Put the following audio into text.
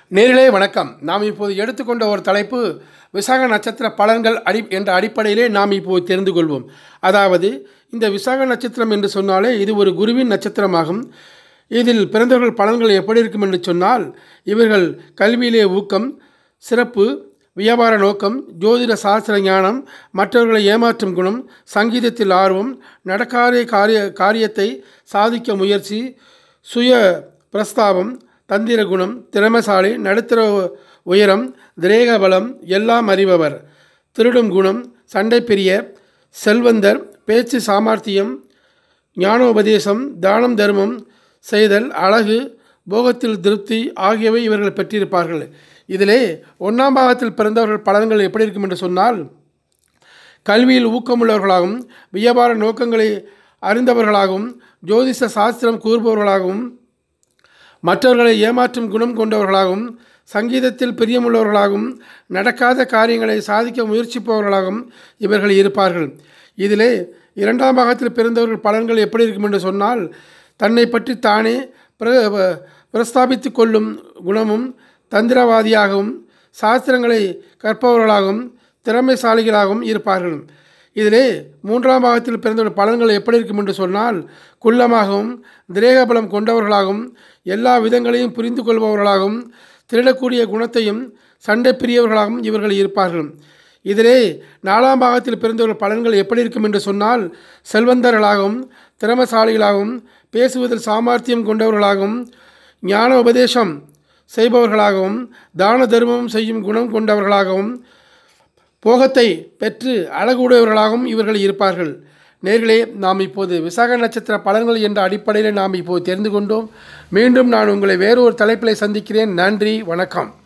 நேரிலே வணக்கம் நாம் இப்போது எடுத்துக்கொண்ட ஒரு தலைப்பு விசாக நட்சத்திர பலன்கள் அடி என்ற அடிப்படையிலே நாம் இப்போது தெரிந்து கொள்வோம் அதாவது இந்த விசாக நட்சத்திரம் என்று சொன்னாலே இது ஒரு குருவின் நட்சத்திரமாகும் இதில் பிறந்தவர்கள் பலன்கள் எப்படி இருக்கும் என்று சொன்னால் இவர்கள் கல்வியிலே ஊக்கம் சிறப்பு வியாபார நோக்கம் ஜோதிட சாஸ்திர ஞானம் மற்றவர்களை ஏமாற்றும் குணம் சங்கீதத்தில் ஆர்வம் நடக்காத காரிய காரியத்தை சாதிக்க முயற்சி சுய பிரஸ்தாபம் தந்திர குணம் திறமசாலி நடுத்தர உயரம் திரேக பலம் எல்லாம் அறிபவர் திருடும் குணம் சண்டை பிரியர் செல்வந்தர் பேச்சு சாமர்த்தியம் ஞானோபதேசம் தானம் தர்மம் செய்தல் அழகு போகத்தில் திருப்தி ஆகியவை இவர்கள் பெற்றிருப்பார்கள் இதிலே ஒன்றாம் பாகத்தில் பிறந்தவர்கள் பலன்கள் எப்படி இருக்கும் என்று சொன்னால் கல்வியில் ஊக்கமுள்ளவர்களாகவும் வியாபார நோக்கங்களை அறிந்தவர்களாகவும் ஜோதிஷ சாஸ்திரம் கூறுபவர்களாகவும் மற்றவர்களை ஏமாற்றும் குணம் கொண்டவர்களாகவும் சங்கீதத்தில் பிரியமுள்ளவர்களாகவும் நடக்காத காரியங்களை சாதிக்க முயற்சிப்பவர்களாகவும் இவர்கள் இருப்பார்கள் இதிலே இரண்டாம் பாகத்தில் பிறந்தவர்கள் பலன்கள் எப்படி இருக்கும் என்று சொன்னால் தன்னை பற்றி தானே பிர பிரஸ்தாபித்து கொள்ளும் குணமும் தந்திரவாதியாகவும் சாஸ்திரங்களை கற்பவர்களாகவும் திறமைசாலிகளாகவும் இருப்பார்கள் இதிலே மூன்றாம் பாகத்தில் பிறந்த பலன்கள் எப்படி இருக்கும் என்று சொன்னால் குள்ளமாகவும் திரேகபலம் கொண்டவர்களாகவும் எல்லா விதங்களையும் புரிந்து கொள்பவர்களாகவும் திருடக்கூடிய குணத்தையும் சண்டை பிரியவர்களாகவும் இவர்கள் இருப்பார்கள் இதிலே நாலாம் பாகத்தில் பிறந்தவர்கள் பலன்கள் எப்படி இருக்கும் என்று சொன்னால் செல்வந்தர்களாகவும் திறமசாலிகளாகவும் பேசுவதில் சாமர்த்தியம் கொண்டவர்களாகவும் ஞான உபதேசம் செய்பவர்களாகவும் தான தர்மம் செய்யும் குணம் கொண்டவர்களாகவும் போகத்தை பெற்று அழகுடையவர்களாகவும் இவர்கள் இருப்பார்கள் நேர்களே நாம் இப்போது விசாக நட்சத்திர பலன்கள் என்ற அடிப்படையில் நாம் இப்போது தெரிந்து கொண்டோம் மீண்டும் நான் உங்களை வேறு ஒரு தலைப்பில் சந்திக்கிறேன் நன்றி வணக்கம்